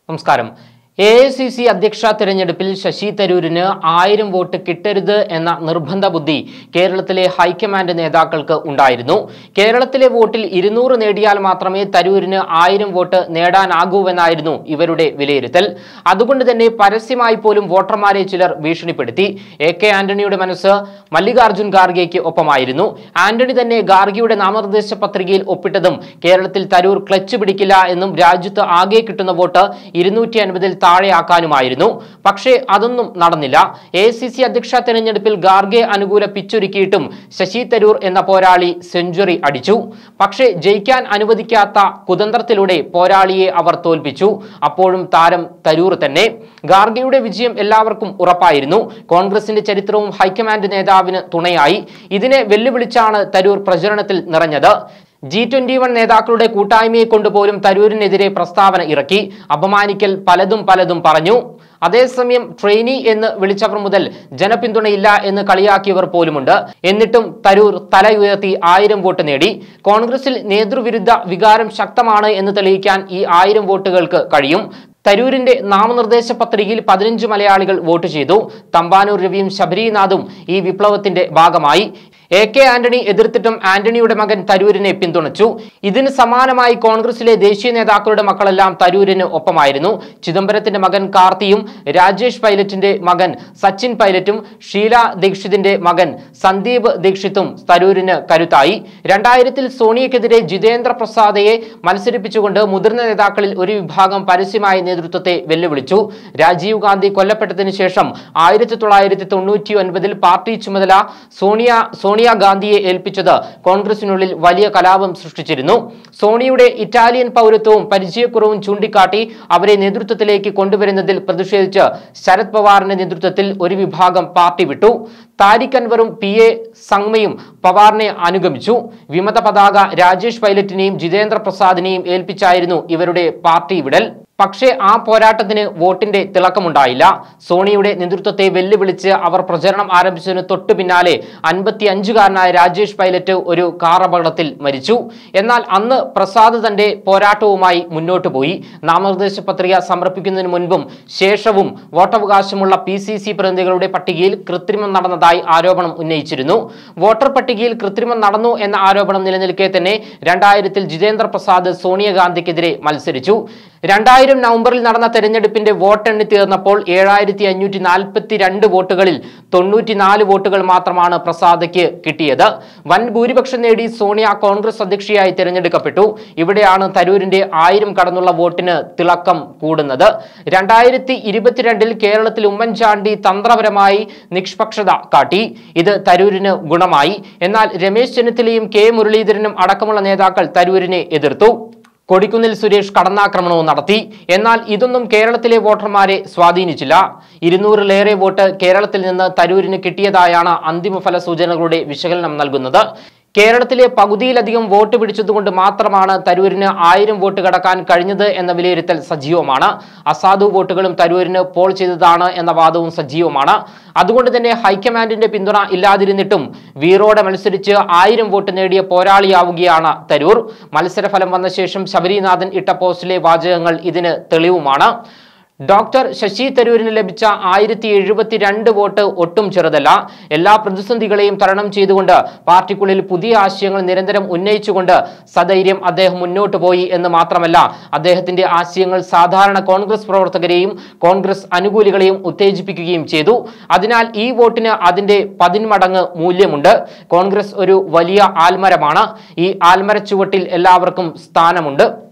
നമസ്കാരം A I C C അധ്യക്ഷ തെരഞ്ഞെടുപ്പിൽ ശശി തരൂരിന് ആയിരം വോട്ട് കിട്ടരുത് എന്ന നിർബന്ധ ബുദ്ധി കേരളത്തിലെ ഹൈക്കമാൻഡ് നേതാക്കൾക്ക് ഉണ്ടായിരുന്നു കേരളത്തിലെ വോട്ടിൽ ഇരുന്നൂറ് നേടിയാൽ മാത്രമേ തരൂരിന് ആയിരം വോട്ട് നേടാനാകൂവെന്നായിരുന്നു ഇവരുടെ വിലയിരുത്തൽ അതുകൊണ്ട് തന്നെ പരസ്യമായി പോലും വോട്ടർമാരെ ചിലർ ഭീഷണിപ്പെടുത്തി എ കെ ആന്റണിയുടെ മനസ്സ് മല്ലികാർജുൻ ഖാർഗെയ്ക്ക് ഒപ്പമായിരുന്നു ആന്റണി തന്നെ ഖാർഗെയുടെ നാമനിർദ്ദേശ പത്രികയിൽ ഒപ്പിട്ടതും കേരളത്തിൽ തരൂർ ക്ലച്ച് പിടിക്കില്ല എന്നും രാജ്യത്ത് ആകെ കിട്ടുന്ന വോട്ട് ഇരുന്നൂറ്റി അൻപതിൽ താഴെയാക്കാനുമായിരുന്നു പക്ഷേ അതൊന്നും നടന്നില്ല എ സി സി അധ്യക്ഷ തെരഞ്ഞെടുപ്പിൽ ഖാർഗെ അനുകൂല പിച്ചൊരുക്കിയിട്ടും ശശി തരൂർ എന്ന പോരാളി സെഞ്ചുറി അടിച്ചു പക്ഷേ ജയിക്കാൻ അനുവദിക്കാത്ത കുതന്ത്രത്തിലൂടെ പോരാളിയെ അവർ തോൽപ്പിച്ചു അപ്പോഴും താരം തരൂർ തന്നെ ഖാർഗെയുടെ വിജയം എല്ലാവർക്കും ഉറപ്പായിരുന്നു കോൺഗ്രസിന്റെ ചരിത്രവും ഹൈക്കമാൻഡ് നേതാവിന് തുണയായി ഇതിനെ വെല്ലുവിളിച്ചാണ് തരൂർ പ്രചരണത്തിൽ നിറഞ്ഞത് ജി ട്വന്റി വൺ നേതാക്കളുടെ കൂട്ടായ്മയെ കൊണ്ടുപോലും തരൂരിനെതിരെ പ്രസ്താവന ഇറക്കി അപമാനിക്കൽ പലതും പലതും പറഞ്ഞു അതേസമയം ട്രെയിനി എന്ന് വിളിച്ചവർ മുതൽ ജനപിന്തുണയില്ല എന്ന് കളിയാക്കിയവർ പോലുമുണ്ട് എന്നിട്ടും തരൂർ തലയുയർത്തി ആയിരം വോട്ട് നേടി കോൺഗ്രസിൽ നേതൃവിരുദ്ധ വികാരം ശക്തമാണ് എന്ന് തെളിയിക്കാൻ ഈ ആയിരം വോട്ടുകൾക്ക് കഴിയും തരൂരിന്റെ നാമനിർദ്ദേശ പത്രികയിൽ പതിനഞ്ച് മലയാളികൾ വോട്ട് ചെയ്തു തമ്പാനൂർ രവിയും ശബരിനാഥും ഈ വിപ്ലവത്തിന്റെ ഭാഗമായി എ കെ ആന്റണി എതിർത്തിട്ടും ആന്റണിയുടെ മകൻ തരൂരിനെ പിന്തുണച്ചു ഇതിന് സമാനമായി കോൺഗ്രസിലെ ദേശീയ നേതാക്കളുടെ മക്കളെല്ലാം തരൂരിന് ഒപ്പമായിരുന്നു ചിദംബരത്തിന്റെ മകൻ കാർത്തിയും രാജേഷ് പൈലറ്റിന്റെ മകൻ സച്ചിൻ പൈലറ്റും ഷീല ദീക്ഷിതിന്റെ മകൻ സന്ദീപ് ദീക്ഷിത്തും തരൂരിന് കരുത്തായി രണ്ടായിരത്തിൽ സോണിയക്കെതിരെ ജിതേന്ദ്ര പ്രസാദയെ മത്സരിപ്പിച്ചുകൊണ്ട് മുതിർന്ന നേതാക്കളിൽ ഒരു വിഭാഗം പരസ്യമായ നേതൃത്വത്തെ വെല്ലുവിളിച്ചു രാജീവ് ഗാന്ധി കൊല്ലപ്പെട്ടതിനു ശേഷം ആയിരത്തി തൊള്ളായിരത്തി തൊണ്ണൂറ്റി ഒൻപതിൽ പാർട്ടി ചുമതല സോണിയ സോണിയാഗാന്ധിയെ ഏൽപ്പിച്ചത് കോൺഗ്രസിനുള്ളിൽ വലിയ കലാപം സൃഷ്ടിച്ചിരുന്നു സോണിയുടെ ഇറ്റാലിയൻ പൗരത്വവും പരിചയക്കുറവും ചൂണ്ടിക്കാട്ടി അവരെ നേതൃത്വത്തിലേക്ക് കൊണ്ടുവരുന്നതിൽ പ്രതിഷേധിച്ച് ശരത് പവാറിന്റെ നേതൃത്വത്തിൽ ഒരു വിഭാഗം പാർട്ടി വിട്ടു താരിഖ് അൻവറും പി എ സംഗ്മയും പവാറിനെ അനുഗമിച്ചു വിമത പതാക രാജേഷ് പൈലറ്റിനെയും ജിതേന്ദ്ര പ്രസാദിനെയും ഏൽപ്പിച്ചായിരുന്നു ഇവരുടെ പാർട്ടി വിടൽ പക്ഷേ ആ പോരാട്ടത്തിന് വോട്ടിന്റെ തിളക്കമുണ്ടായില്ല സോണിയുടെ നേതൃത്വത്തെ വെല്ലുവിളിച്ച് അവർ പ്രചരണം ആരംഭിച്ചതിന് തൊട്ടു പിന്നാലെ അൻപത്തി അഞ്ചുകാരനായ രാജേഷ് പൈലറ്റ് ഒരു കാർ അപകടത്തിൽ മരിച്ചു എന്നാൽ അന്ന് പ്രസാദ് തന്റെ പോരാട്ടവുമായി മുന്നോട്ടു പോയി നാമനിർദ്ദേശ പത്രിക സമർപ്പിക്കുന്നതിന് മുൻപും ശേഷവും വോട്ടവകാശമുള്ള പി സി സി പ്രതിനിധികളുടെ പട്ടികയിൽ കൃത്രിമം നടന്നതായി ആരോപണം ഉന്നയിച്ചിരുന്നു വോട്ടർ പട്ടികയിൽ കൃത്രിമം നടന്നു എന്ന ആരോപണം നിലനിൽക്കെ തന്നെ രണ്ടായിരത്തിൽ ജിതേന്ദ്ര പ്രസാദ് സോണിയാഗാന്ധിക്കെതിരെ മത്സരിച്ചു രണ്ടായിരം നവംബറിൽ നടന്ന തെരഞ്ഞെടുപ്പിന്റെ വോട്ടെണ്ണി തീർന്നപ്പോൾ ഏഴായിരത്തി അഞ്ഞൂറ്റി നാൽപ്പത്തി രണ്ട് വോട്ടുകളിൽ തൊണ്ണൂറ്റിനാല് വോട്ടുകൾ മാത്രമാണ് പ്രസാദയ്ക്ക് കിട്ടിയത് വൻ ഭൂരിപക്ഷം നേടി സോണിയ കോൺഗ്രസ് അധ്യക്ഷയായി തിരഞ്ഞെടുക്കപ്പെട്ടു ഇവിടെയാണ് തരൂരിന്റെ ആയിരം കടന്നുള്ള വോട്ടിന് തിളക്കം കൂടുന്നത് രണ്ടായിരത്തി ഇരുപത്തിരണ്ടിൽ കേരളത്തിൽ ഉമ്മൻചാണ്ടി തന്ത്രപരമായി നിഷ്പക്ഷത കാട്ടി ഇത് തരൂരിന് ഗുണമായി എന്നാൽ രമേശ് ചെന്നിത്തലയും കെ മുരളീധരനും അടക്കമുള്ള നേതാക്കൾ തരൂരിനെ എതിർത്തു കൊടിക്കുന്നിൽ സുരേഷ് കടന്നാക്രമണവും നടത്തി എന്നാൽ ഇതൊന്നും കേരളത്തിലെ വോട്ടർമാരെ സ്വാധീനിച്ചില്ല ഇരുന്നൂറിലേറെ വോട്ട് കേരളത്തിൽ നിന്ന് തരൂരിന് കിട്ടിയതായാണ് അന്തിമഫല സൂചനകളുടെ വിശകലനം നൽകുന്നത് കേരളത്തിലെ പകുതിയിലധികം വോട്ട് പിടിച്ചതുകൊണ്ട് മാത്രമാണ് തരൂരിന് ആയിരം വോട്ട് കടക്കാൻ കഴിഞ്ഞത് എന്ന വിലയിരുത്തൽ സജീവമാണ് അസാധു വോട്ടുകളും തരൂരിന് പോൾ ചെയ്തതാണ് എന്ന വാദവും സജീവമാണ് അതുകൊണ്ട് തന്നെ ഹൈക്കമാൻഡിന്റെ പിന്തുണ ഇല്ലാതിരുന്നിട്ടും വീറോടെ മത്സരിച്ച് ആയിരം വോട്ട് നേടിയ പോരാളിയാവുകയാണ് തരൂർ മത്സരഫലം വന്ന ശേഷം ശബരിനാഥൻ ഇട്ട പോസ്റ്റിലെ വാചകങ്ങൾ ഇതിന് തെളിവുമാണ് ഡോക്ടർ ശശി തരൂരിന് ലഭിച്ച ആയിരത്തി എഴുപത്തിരണ്ട് വോട്ട് ഒട്ടും ചെറുതല്ല എല്ലാ പ്രതിസന്ധികളെയും തരണം ചെയ്തുകൊണ്ട് പാർട്ടിക്കുള്ളിൽ പുതിയ ആശയങ്ങൾ നിരന്തരം ഉന്നയിച്ചുകൊണ്ട് സധൈര്യം അദ്ദേഹം മുന്നോട്ട് പോയി എന്ന് മാത്രമല്ല അദ്ദേഹത്തിന്റെ ആശയങ്ങൾ സാധാരണ കോൺഗ്രസ് പ്രവർത്തകരെയും കോൺഗ്രസ് അനുകൂലികളെയും ഉത്തേജിപ്പിക്കുകയും ചെയ്തു അതിനാൽ ഈ വോട്ടിന് അതിന്റെ പതിന്മടങ്ങ് മൂല്യമുണ്ട് കോൺഗ്രസ് ഒരു വലിയ ആൽമരമാണ് ഈ ആൽമര ചുവട്ടിൽ എല്ലാവർക്കും സ്ഥാനമുണ്ട്